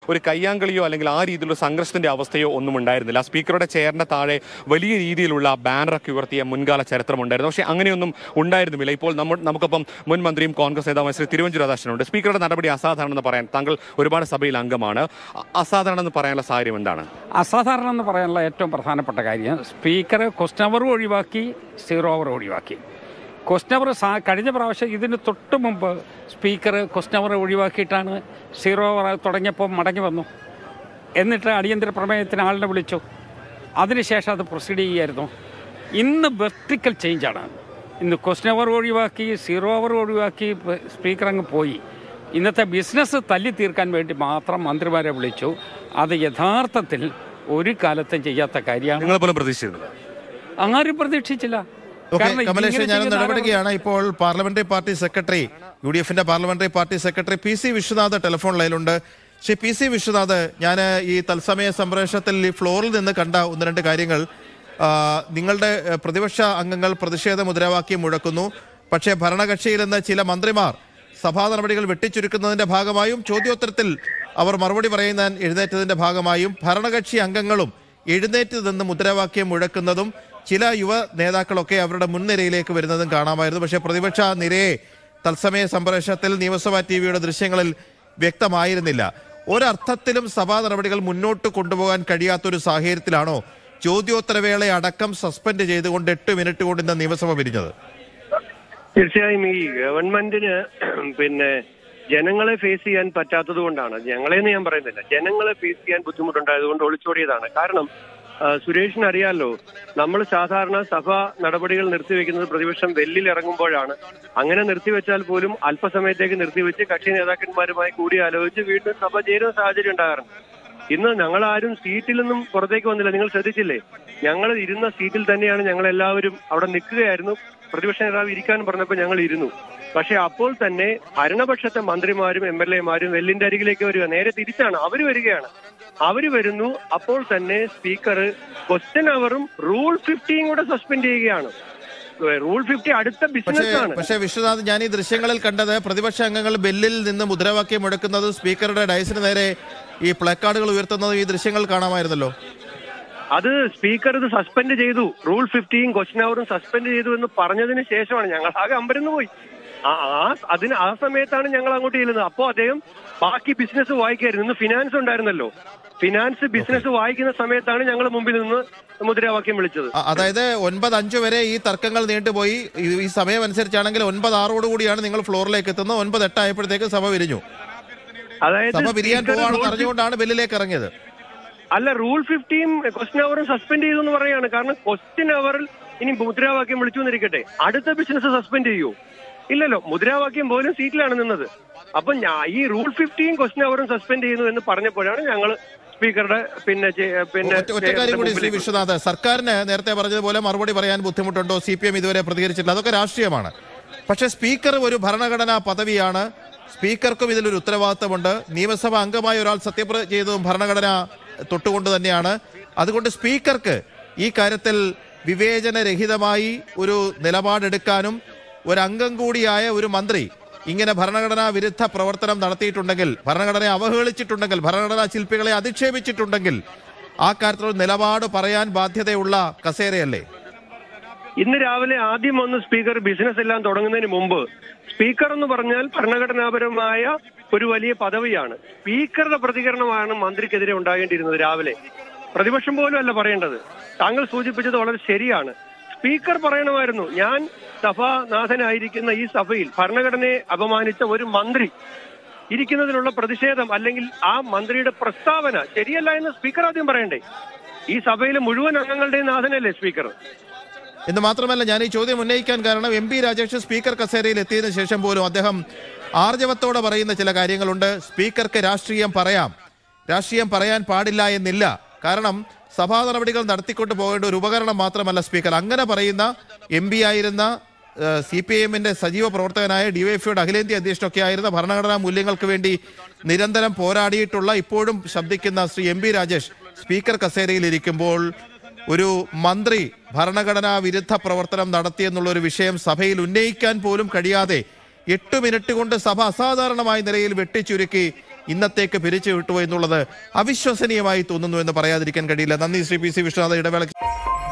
ഒരു കയ്യാങ്കളിയോ അല്ലെങ്കിൽ ആ രീതിയിലുള്ള സംഘർഷത്തിന്റെ അവസ്ഥയോ ഒന്നും ഉണ്ടായിരുന്നില്ല സ്പീക്കറുടെ ചെയറിന്റെ താഴെ വലിയ രീതിയിലുള്ള ബാനറൊക്കെ ഉയർത്തിയ മുൻകാല ചരിത്രമുണ്ടായിരുന്നു പക്ഷേ അങ്ങനെയൊന്നും ഉണ്ടായിരുന്നില്ല ഇപ്പോൾ നമ്മൾ നമുക്കൊപ്പം മുൻ മന്ത്രിയും കോൺഗ്രസ് നേതാവ് ശ്രീ തിരുവഞ്ചൂർ രാധാകൃഷ്ണനുണ്ട് സ്പീക്കറുടെ നടപടി അസാധാരണമെന്ന് പറയാൻ താങ്കൾ ഒരുപാട് സഭയിൽ അംഗമാണ് അ- അസാധാരണം എന്ന് പറയാനുള്ള സാഹചര്യം എന്താണ് അസാധാരണം എന്ന് പറയാനുള്ള ഏറ്റവും പ്രധാനപ്പെട്ട കാര്യം സ്പീക്കർ ക്വസ്റ്റ്യൻ അവർ ഒഴിവാക്കി സീറോ അവർ ഒഴിവാക്കി ക്വസ്റ്റ്യൻ അവർ സാ കഴിഞ്ഞ പ്രാവശ്യം ഇതിന് തൊട്ട് മുമ്പ് സ്പീക്കർ ക്വസ്റ്റ്യൻ അവർ ഒഴിവാക്കിയിട്ടാണ് സീറോ അവർ തുടങ്ങിയപ്പോൾ മടങ്ങി വന്നു എന്നിട്ട് അടിയന്തര പ്രമേയത്തിന് ആളിനെ വിളിച്ചു അതിനുശേഷം അത് പ്രൊസീഡ് ചെയ്യായിരുന്നു ഇന്ന് വെർട്ടിക്കൽ ചേഞ്ചാണ് ഇന്ന് ക്വസ്റ്റ്യൻ അവർ ഒഴിവാക്കി സീറോ അവർ ഒഴിവാക്കി പ- സ്പീക്കർ അങ്ങ് പോയി ഇന്നത്തെ ബിസിനസ് തല്ലി തീർക്കാൻ വേണ്ടി മാത്രം മന്ത്രിമാരെ വിളിച്ചു അത് യഥാർത്ഥത്തിൽ ഒരു കാലത്തും ചെയ്യാത്ത കാര്യമാണ് നിങ്ങൾ പോലും പ്രതീക്ഷിച്ചിരുന്നില്ല ആരും പ്രതീക്ഷിച്ചില്ല ഓക്കെ കാരണം കമലേഷ് ഇങ്ങനെ ഞാൻ ചെയ്യുന്ന ആരാ- ഇടപെടുകയാണ് ഇപ്പോൾ parliamentary party secretary U D എഫിന്റെ parliamentary party secretary P C Vishwanath telephone ലൈനിലുണ്ട് ശ്രീ പി സി വിശ്വനാഥ് ഞാൻ ഈ തത്സമയ സംപ്രേഷണത്തിൽ ഈ ഫ്ലോറിൽ നിന്ന് കണ്ട ഒന്ന് രണ്ട് കാര്യങ്ങൾ ആ, നിങ്ങളുടെ ഏ, പ്രതിപക്ഷ അംഗങ്ങൾ പ്രതിഷേധ മുദ്രാവാക്യം മുഴക്കുന്നു പക്ഷേ ഭരണകക്ഷിയിൽ നിന്ന് ചില മന്ത്രിമാർ സഭാ നടപടികൾ വെട്ടിച്ചുരുക്കുന്നതിന്റെ ഭാഗമായും ചോദ്യോത്തരത്തിൽ അവർ മറുപടി പറയുന്ന എഴുന്നേറ്റതിന്റെ ഭാഗമായും ഭരണകക്ഷി അംഗങ്ങളും എഴുന്നേറ്റ് നിന്ന് മുദ്രാവാക്യം മുഴക്കുന്നതും ചില യുവ നേതാക്കളൊക്കെ അവരുടെ മുൻനിരയിലേക്ക് വരുന്നതും കാണാമായിരുന്നു പക്ഷേ പ്രതിപക്ഷ നിരയെ തത്സമയ സംപ്രേഷണത്തിൽ നിയമസഭാ ടി വിയുടെ ദൃശ്യങ്ങളിൽ വ്യക്തമായിരുന്നില്ല ഒരർത്ഥത്തിലും സഭാ നടപടികൾ മുന്നോട്ട് കൊണ്ടുപോകാൻ കഴിയാത്തൊരു സാഹചര്യത്തിലാണോ ചോദ്യോത്തരവേള അടക്കം സസ്പെൻഡ് ചെയ്തുകൊണ്ട് എട്ട് മിനിറ്റ് കൊണ്ട് ഇന്ന് നിയമസഭ പിരിഞ്ഞത് തീർച്ചയായും ഈ ഗവൺമെന്റിന് പിന്നെ ജനങ്ങളെ ഫേസ് ചെയ്യാൻ പറ്റാത്തത് കൊണ്ടാണ് ഞങ്ങളെന്ന് ഞാൻ പറയുന്നില്ല ജനങ്ങളെ ഫേസ് ചെയ്യാൻ ബുദ്ധിമുട്ടുണ്ടായത് കൊണ്ട് ഒളിച്ചോടിയതാണ് കാരണം ആ, സുരേഷിന് അറിയാലോ നമ്മൾ സാധാരണ സഭ നടപടികൾ നിർത്തിവെക്കുന്നത് പ്രതിപക്ഷം വെല്ലിൽ ഇറങ്ങുമ്പോഴാണ് അങ്ങനെ നിർത്തിവെച്ചാൽ പോലും അല്പസമയത്തേക്ക് നിർത്തിവെച്ച് കക്ഷി നേതാക്കന്മാരുമായി കൂടി ആലോചിച്ച് വീണ്ടും സഭ ചേരുന്ന സാഹചര്യം ഉണ്ടാകാറുണ്ട് ഇന്ന് ഞങ്ങൾ ആരും സീറ്റിൽ നിന്നും പുറത്തേക്ക് വന്നില്ല നിങ്ങൾ ശ്രദ്ധിച്ചില്ലേ ഞങ്ങൾ ഇരുന്ന സീറ്റിൽ തന്നെയാണ് ഞങ്ങൾ എല്ലാവരും അവിടെ നിൽക്കുകയായിരുന്നു പ്രതിപക്ഷ നേതാവ് ഇരിക്കാൻ പറഞ്ഞപ്പോൾ ഞങ്ങൾ ഇരുന്നു പക്ഷെ അപ്പോൾ തന്നെ ഭരണപക്ഷത്തെ മന്ത്രിമാരും എം എൽ എമാരും വെല്ലിന്റെ അരികിലേക്ക് വരിക നേരെ തിരിച്ചാണ് അവർ വരികയാണ് അവർ വരുന്നു അപ്പോൾ തന്നെ സ്പീക്കർ ക്വസ്റ്റ്യൻ അവറും റൂൾ ഫിഫ്റ്റിയും കൂടെ സസ്പെൻഡ് ചെയ്യുകയാണ് റൂൾ ഫിഫ്റ്റി അടുത്ത പക്ഷേ ബിസിനസ് ആണ് പക്ഷേ വിശ്വനാഥ് ഞാൻ ഈ ദൃശ്യങ്ങളിൽ കണ്ടത് പ്രതിപക്ഷ അംഗങ്ങൾ ബെല്ലിൽ നിന്ന് മുദ്രാവാക്യം മുഴക്കുന്നതും സ്പീക്കറുടെ ഡയസിന് നേരെ ഈ പ്ലക്കാർഡുകൾ ഉയർത്തുന്നതും ഈ ദൃശ്യങ്ങൾ കാണാമായിരുന്നല്ലോ അത് സ്പീക്കർ ഇത് സസ്പെൻഡ് ചെയ്തു റൂൾ ഫിഫ്റ്റിയും ക്വസ്റ്റ്യൻ അവറും സസ്പെൻഡ് ചെയ്തു എന്ന് പറഞ്ഞതിന് ശേഷമാണ് ഞങ്ങൾ ആകെ അമ്പരന്ന് പോയി ആ ആ- അതിന് ആ സമയത്താണ് ഞങ്ങൾ അങ്ങോട്ട് ചെല്ലുന്നത് അപ്പോൾ അദ്ദേഹം ബാക്കി ബിസിനസ് വായിക്കായിരുന്നു ഇന്ന് ഫിനാൻസ് ഉണ്ടായിരുന്നല്ലോ ഫിനാൻസ് ബിസിനസ് വായിക്കുന്ന സമയത്താണ് ഞങ്ങൾ മുമ്പിൽ നിന്ന് മുദ്രാവാക്യം വിളിച്ചത് അ- അതായത് ഒൻപത് അഞ്ച് വരെ ഈ തർക്കങ്ങൾ നീണ്ടുപോയി ഈ- ഈ സമയം അനുസരിച്ചാണെങ്കിൽ ഒൻപത് ആറോട് കൂടിയാണ് നിങ്ങൾ ഫ്ലോറിലേക്ക് എത്തുന്നത് ഒൻപത് എട്ടായപ്പോഴത്തേക്ക് സഭ പിരിഞ്ഞു അതായത് സഭ പിരിയാൻ സ്പീക്കർ പോവാണെന്ന് റൂൾ അറിഞ്ഞുകൊണ്ടാണ് ബെല്ലിലേക്ക് ഇറങ്ങിയത് അല്ല റൂൾ ഫിഫ്റ്റിയും ക്വസ്റ്റ്യൻ അവറും സസ്പെൻഡ് ചെയ്തു എന്ന് പറയാണ് കാരണം ക്വസ്റ്റ്യൻ അവറിൽ ഇനി മുദ്രാവാക്യം വിളിച്ചു എന്നിരിക്കട്ടെ അടുത്ത ബിസിനസ് സസ്പെൻഡ് ചെയ്യൂ ഇല്ലല്ലോ മുദ്രാവാക്യം പോലും സീറ്റിലാണ് നിന്നത് അപ്പൊ ഞാ- ഈ റൂൾ ഫിഫ്റ്റിയും ക്വസ്റ്റ്യൻ അവറും സസ്പെൻഡ് ചെയ്യുന്നു എന്ന് പറഞ്ഞപ്പോഴാണ് ഞങ്ങൾ സ്പീക്കറുടെ പിന്നെ ചെ- പിന്നെ ഒറ്റ ഒറ്റ കാര്യം കൂടി ശ്രീ വിശ്വനാഥ് സർക്കാരിന് നേരത്തെ പറഞ്ഞതുപോലെ മറുപടി പറയാൻ ബുദ്ധിമുട്ടുണ്ടോ സി പി എം ഇതുവരെ പ്രതികരിച്ചിട്ടില്ല അതൊക്കെ രാഷ്ട്രീയമാണ് പക്ഷേ സ്പീക്കർ ഒരു ഭരണഘടനാ പദവിയാണ് സ്പീക്കർക്കും ഇതിലൊരു ഉത്തരവാദിത്തമുണ്ട് നിയമസഭ അംഗമായ ഒരാൾ സത്യപ്രതിജ്ഞ ചെയ്തതും ഭരണഘടന തൊട്ടുകൊണ്ട് തന്നെയാണ് അതുകൊണ്ട് സ്പീക്കർക്ക് ഈ കാര്യത്തിൽ വിവേചനരഹിതമായി ഒരു നിലപാടെടുക്കാനും ഒരു അംഗം കൂടിയായ ഒരു മന്ത്രി ഇങ്ങനെ ഭരണഘടനാ വിരുദ്ധ പ്രവർത്തനം നടത്തിയിട്ടുണ്ടെങ്കിൽ ഭരണഘടനയെ അവഹേളിച്ചിട്ടുണ്ടെങ്കിൽ ഭരണഘടനാ ശില്പികളെ അധിക്ഷേപിച്ചിട്ടുണ്ടെങ്കിൽ ആ കാര്യത്തിലൊരു നിലപാട് പറയാൻ ബാധ്യതയുള്ള കസേരയല്ലേ ഇന്ന് രാവിലെ ആദ്യം വന്ന് സ്പീക്കർ ബിസിനസ് എല്ലാം തുടങ്ങുന്നതിന് മുമ്പ് സ്പീക്കർ എന്ന് പറഞ്ഞാൽ ഭരണഘടനാപരമായ ഒരു വലിയ പദവിയാണ് സ്പീക്കറുടെ പ്രതികരണമാണ് മന്ത്രിക്കെതിരെ ഉണ്ടാകേണ്ടിയിരുന്നത് രാവിലെ പ്രതിപക്ഷം പോലും അല്ല പറയേണ്ടത് താങ്കൾ സൂചിപ്പിച്ചത് വളരെ ശരിയാണ് സ്പീക്കർ പറയണമായിരുന്നു ഞാൻ സഭാനാഥനായിരിക്കുന്ന ഈ സഭയിൽ ഭരണഘടനയെ അപമാനിച്ച ഒരു മന്ത്രി ഇരിക്കുന്നതിനുള്ള പ്രതിഷേധം അല്ലെങ്കിൽ ആ മന്ത്രിയുടെ പ്രസ്താവന ശരിയല്ല എന്ന് സ്പീക്കർ ആദ്യം പറയണ്ടേ ഈ സഭയിലെ മുഴുവൻ അംഗങ്ങളുടെയും നാഥനല്ലേ സ്പീക്കർ എന്ന് മാത്രമല്ല ഞാൻ ഈ ചോദ്യം ഉന്നയിക്കാൻ കാരണം എം പി രാജേഷ് സ്പീക്കർ കസേരയിൽ എത്തിയതിനു ശേഷം പോലും അദ്ദേഹം ആർജവത്തോടെ പറയുന്ന ചില കാര്യങ്ങളുണ്ട് സ്പീക്കർക്ക് രാഷ്ട്രീയം പറയാം രാഷ്ട്രീയം പറയാൻ പാടില്ല എന്നില്ല കാരണം സഭാ നടപടികൾ നടത്തിക്കൊണ്ട് പോകേണ്ട ഒരു ഉപകരണം മാത്രമല്ല സ്പീക്കർ അങ്ങനെ പറയുന്ന എം പി ആയിരുന്ന സി പി എമ്മിന്റെ സജീവ പ്രവർത്തകനായ ഡിവൈഎഫ്ഐയുടെ അഖിലേന്ത്യാ അധ്യക്ഷനൊക്കെ ആയിരുന്ന ഭരണഘടനാ മൂല്യങ്ങൾക്ക് വേണ്ടി നിരന്തരം പോരാടിയിട്ടുള്ള ഇപ്പോഴും ശബ്ദിക്കുന്ന Shri M P Rajesh speaker കസേരയിൽ ഇരിക്കുമ്പോൾ ഒരു മന്ത്രി ഭരണഘടനാ വിരുദ്ധ പ്രവർത്തനം നടത്തിയെന്നുള്ള ഒരു വിഷയം സഭയിൽ ഉന്നയിക്കാൻ പോലും കഴിയാതെ എട്ട് മിനിറ്റ് കൊണ്ട് സഭ അസാധാരണമായ നിലയിൽ വെട്ടിച്ചുരുക്കി ഇന്നത്തേക്ക് പിരിച്ചു വിട്ടു എന്നുള്ളത് അവിശ്വസനീയമായി തോന്നുന്നു എന്ന് പറയാതിരിക്കാൻ കഴിയില്ല നന്ദി ശ്രീ പി സി വിശ്വനാഥ ഇടവേള